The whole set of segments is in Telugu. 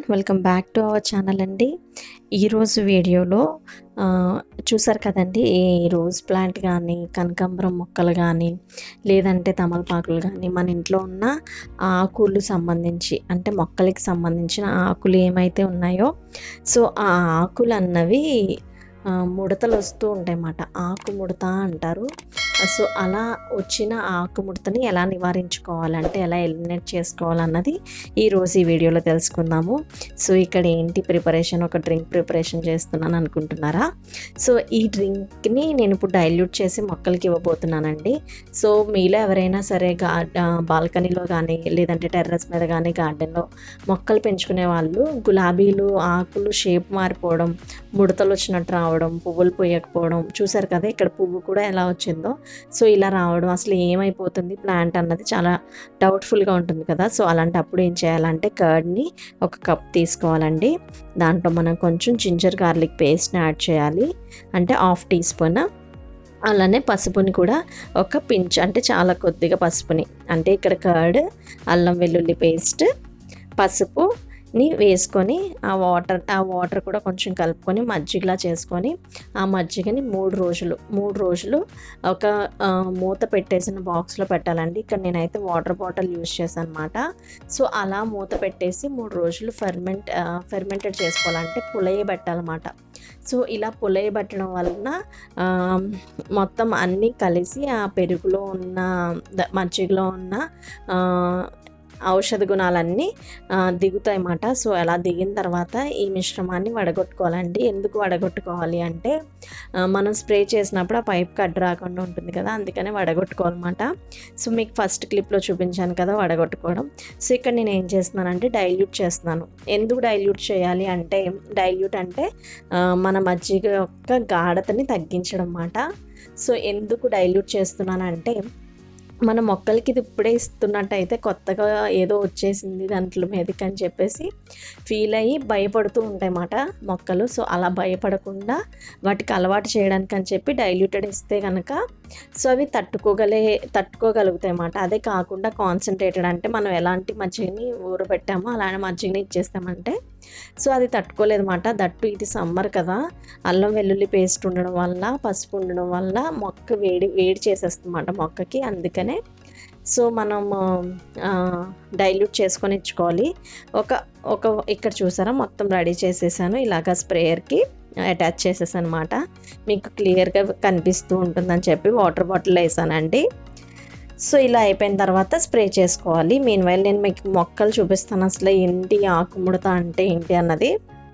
welcome back to our channel అండి ఈరోజు వీడియోలో ఆ, చూసారు కదండి ఈ రోజ్ ప్లాంట్ కానీ కనకాంబరం మొక్కలు కానీ లేదంటే తమలపాకులు కానీ మన ఇంట్లో ఉన్న ఆకులు సంబంధించి అంటే మొక్కలకి సంబంధించిన ఆకులు ఏమైతే ఉన్నాయో సో ఆ ఆకులు అన్నవి ఆ, ముడతలు వస్తూ ఉంటాయి అన్నమాట ఆకు ముడత అంటారు సో అలా వచ్చిన ఆకు ముడతని ఎలా నివారించుకోవాలంటే ఎలా ఎలిమినేట్ చేసుకోవాలన్నది ఈరోజు ఈ వీడియోలో తెలుసుకుందాము సో ఇక్కడ ఏంటి ప్రిపరేషన్ ఒక డ్రింక్ ప్రిపరేషన్ చేస్తున్నాను అనుకుంటున్నారా సో ఈ డ్రింక్ని నేను ఇప్పుడు డైల్యూట్ చేసి మొక్కలకి ఇవ్వబోతున్నానండి సో మీలో ఎవరైనా సరే గా బాల్కనీలో కానీ లేదంటే టెర్రస్ మీద కానీ గార్డెన్లో మొక్కలు పెంచుకునే వాళ్ళు గులాబీలు ఆకులు షేప్ మారిపోవడం ముడతలు వచ్చినట్టు రావడం పువ్వులు పోయకపోవడం చూసారు కదా ఇక్కడ పువ్వు కూడా ఎలా వచ్చిందో సో ఇలా రావడం అసలు ఏమైపోతుంది ప్లాంట్ అన్నది చాలా డౌట్ఫుల్గా ఉంటుంది కదా సో అలాంటప్పుడు ఏం చేయాలంటే కర్డ్ని ఒక కప్ తీసుకోవాలండి దాంట్లో మనం కొంచెం జింజర్ గార్లిక్ పేస్ట్ని యాడ్ చేయాలి అంటే హాఫ్ టీ స్పూన్ అలానే పసుపుని కూడా ఒక పించ్ అంటే చాలా కొద్దిగా పసుపుని అంటే ఇక్కడ కర్డ్ అల్లం వెల్లుల్లి పేస్ట్ పసుపు ని వేసుకొని ఆ వాటర్ ఆ వాటర్ కూడా కొంచెం కలుపుకొని మజ్జిగలా చేసుకొని ఆ మజ్జిగని మూడు రోజులు మూడు రోజులు ఒక ఆ, మూత పెట్టేసిన బాక్స్లో పెట్టాలండి ఇక్కడ నేనైతే వాటర్ బాటిల్ యూజ్ చేశాను అనమాట సో అలా మూత పెట్టేసి మూడు రోజులు ఫెర్మెంట్ ఫెర్మెంటెడ్ చేసుకోవాలంటే పులయబెట్టాలన్నమాట సో ఇలా పులయబెట్టడం వలన ఆ, మొత్తం అన్నీ కలిసి ఆ పెరుగులో ఉన్న ద- మజ్జిగలో ఉన్న ఆ, ఔషధ గుణాలన్నీ ఆ, దిగుతాయి అన్నమాట సో అలా దిగిన తర్వాత ఈ మిశ్రమాన్ని వడగొట్టుకోవాలండి ఎందుకు వడగొట్టుకోవాలి అంటే ఆ, మనం స్ప్రే చేసినప్పుడు ఆ పైప్ కట్ రాకుండా ఉంటుంది కదా అందుకనే వడగొట్టుకోవాలన్నమాట సో మీకు ఫస్ట్ క్లిప్లో చూపించాను కదా వడగొట్టుకోవడం సో ఇక్కడ నేను ఏం చేస్తున్నానంటే డైల్యూట్ చేస్తున్నాను ఎందుకు డైల్యూట్ చేయాలి అంటే డైల్యూట్ అంటే ఆ, మన మజ్జిగ యొక్క గాఢతని తగ్గించడం అన్నమాట సో ఎందుకు డైల్యూట్ చేస్తున్నానంటే మన మొక్కలకి ఇది ఇప్పుడే ఇస్తున్నట్టయితే కొత్తగా ఏదో వచ్చేసింది దాంట్లో మీదకి అని చెప్పేసి ఫీల్ అయ్యి భయపడుతూ ఉంటాయన్నమాట మొక్కలు సో అలా భయపడకుండా వాటికి అలవాటు చేయడానికి అని చెప్పి డైల్యూటెడ్ ఇస్తే కనుక సో అవి తట్టుకోగలే తట్టుకోగలుగుతాయి అన్నమాట అదే కాకుండా కాన్సన్ట్రేటెడ్ అంటే మనం ఎలాంటి మజ్జిగని ఊరబెట్టామో అలానే మజ్జిగని ఇచ్చేస్తామంటే సో అది తట్టుకోలేదన్నమాట దట్టు ఇది సమ్మర్ కదా అల్లం వెల్లుల్లి పేస్ట్ ఉండడం వల్ల పసుపు ఉండడం వల్ల మొక్క వేడి వేడి చేసేస్తుందన్నమాట మొక్కకి అందుకనే సో మనం డైల్యూట్ చేసుకొని ఇచ్చుకోవాలి ఒక ఒక ఇక్కడ చూసారా మొత్తం రెడీ చేసేసాను ఇలాగ స్ప్రేయర్కి అటాచ్ చేసేసాను అనమాట మీకు క్లియర్గా కనిపిస్తూ ఉంటుందని చెప్పి వాటర్ బాటిల్ వేసానండి సో ఇలా అయిపోయిన తర్వాత స్ప్రే చేసుకోవాలి మీన్ వైల్ నేను మీకు మొక్కలు చూపిస్తాను అసలు ఏంటి ఆకుముడత అంటే ఏంటి అన్నది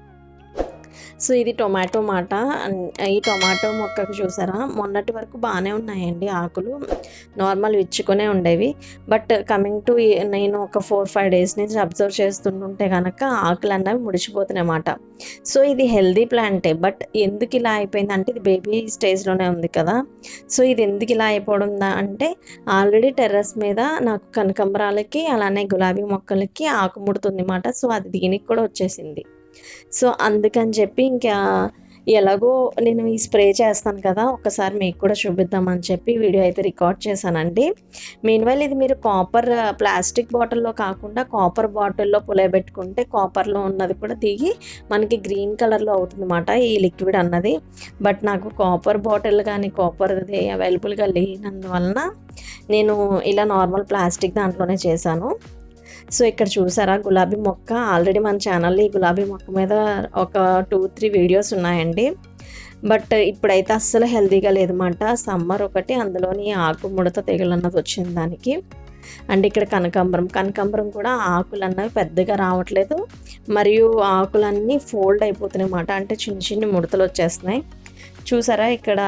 సో ఇది టొమాటో మాట అన్- ఈ టొమాటో మొక్కకు చూసారా మొన్నటి వరకు బాగానే ఉన్నాయండి ఆకులు నార్మల్ విచ్చుకొనే ఉండేవి బట్ కమింగ్ టు నేను ఒక ఫోర్ ఫైవ్ డేస్ నుంచి అబ్జర్వ్ చేస్తుంటుంటే కనుక ఆకులు అన్నవి ముడిచిపోతున్నాయి అన్నమాట సో ఇది హెల్దీ ప్లాంటే బట్ ఎందుకు ఇలా అయిపోయింది అంటే ఇది బేబీ స్టేజ్లోనే ఉంది కదా సో ఇది ఎందుకు ఇలా అయిపోవడం దా- అంటే ఆల్రెడీ టెర్రస్ మీద నాకు కనకంబరాలకి అలానే గులాబీ మొక్కలకి ఆకు ముడుతుంది అన్నమాట సో అది దీనికి కూడా వచ్చేసింది సో అందుకని చెప్పి ఇంకా ఎలాగో నేను ఈ స్ప్రే చేస్తాను కదా ఒకసారి మీకు కూడా చూపిద్దామని చెప్పి వీడియో అయితే రికార్డ్ చేశానండి మీన్వైల్ ఇది మీరు కాపర్ ప్లాస్టిక్ బాటిల్లో కాకుండా కాపర్ బాటిల్లో పులయబెట్టుకుంటే కాపర్లో ఉన్నది కూడా దిగి మనకి గ్రీన్ కలర్లో అవుతుంది అన్నమాట ఈ లిక్విడ్ అన్నది బట్ నాకు కాపర్ బాటిల్ కానీ కాపర్ది అవైలబుల్గా లేనందువలన నేను ఇలా నార్మల్ ప్లాస్టిక్ దాంట్లోనే చేశాను సో ఇక్కడ చూసారా గులాబీ మొక్క ఆల్రెడీ మన ఛానల్లో ఈ గులాబీ మొక్క మీద ఒక టూ త్రీ వీడియోస్ ఉన్నాయండి బట్ ఇప్పుడైతే అస్సలు హెల్తీగా లేదన్నమాట సమ్మర్ ఒకటి అందులోని ఆకు ముడత తెగులు అన్నది వచ్చింది దానికి అండ్ ఇక్కడ కనకాంబరం కనకాంబరం కూడా ఆకులు అన్నవి పెద్దగా రావట్లేదు మరియు ఆకులన్నీ ఫోల్డ్ అయిపోతున్నాయి అన్నమాట అంటే చిన్న చిన్న ముడతలు వచ్చేస్తున్నాయి చూసారా ఇక్కడ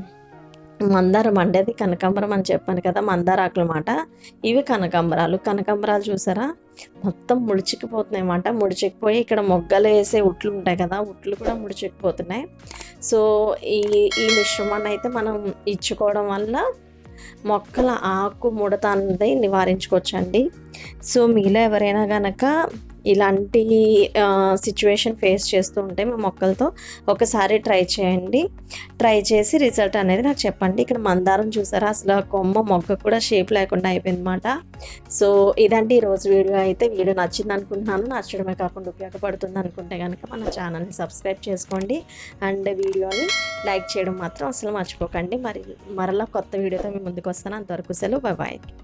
మందారం అంటే అది కనకాంబరం అని చెప్పాను కదా మందార ఆకులు మాట ఇవి కనకాంబరాలు కనకాంబరాలు చూసారా మొత్తం ముడిచికిపోతున్నాయి అన్నమాట ముడిచికిపోయి ఇక్కడ మొగ్గలు వేసే ఉట్లు ఉంటాయి కదా ఉట్లు కూడా ముడిచికిపోతున్నాయి సో ఈ ఈ మిశ్రమాన్ని అయితే మనం ఇచ్చుకోవడం వల్ల మొక్కల ఆకు ముడత అన్నది నివారించుకోవచ్చండి సో మీలో ఎవరైనా కనుక ఇలాంటి సిచ్యువేషన్ ఫేస్ చేస్తూ ఉంటే మీ మొక్కలతో ఒకసారి ట్రై చేయండి ట్రై చేసి రిజల్ట్ అనేది నాకు చెప్పండి ఇక్కడ మందారం చూసారా అసలు ఆ కొమ్మ మొగ్గ కూడా షేప్ లేకుండా అయిపోయిందన్నమాట సో ఇదండి ఈరోజు వీడియో అయితే వీడియో నచ్చింది అనుకుంటున్నాను నచ్చడమే కాకుండా ఉపయోగపడుతుంది అనుకుంటే కనుక మన ఛానల్ని సబ్స్క్రైబ్ చేసుకోండి అండ్ వీడియోని లైక్ చేయడం మాత్రం అసలు మర్చిపోకండి మరి మరలా కొత్త వీడియోతో మీ ముందుకు వస్తాను అంతవరకు సెలవు బాయ్ బాయ్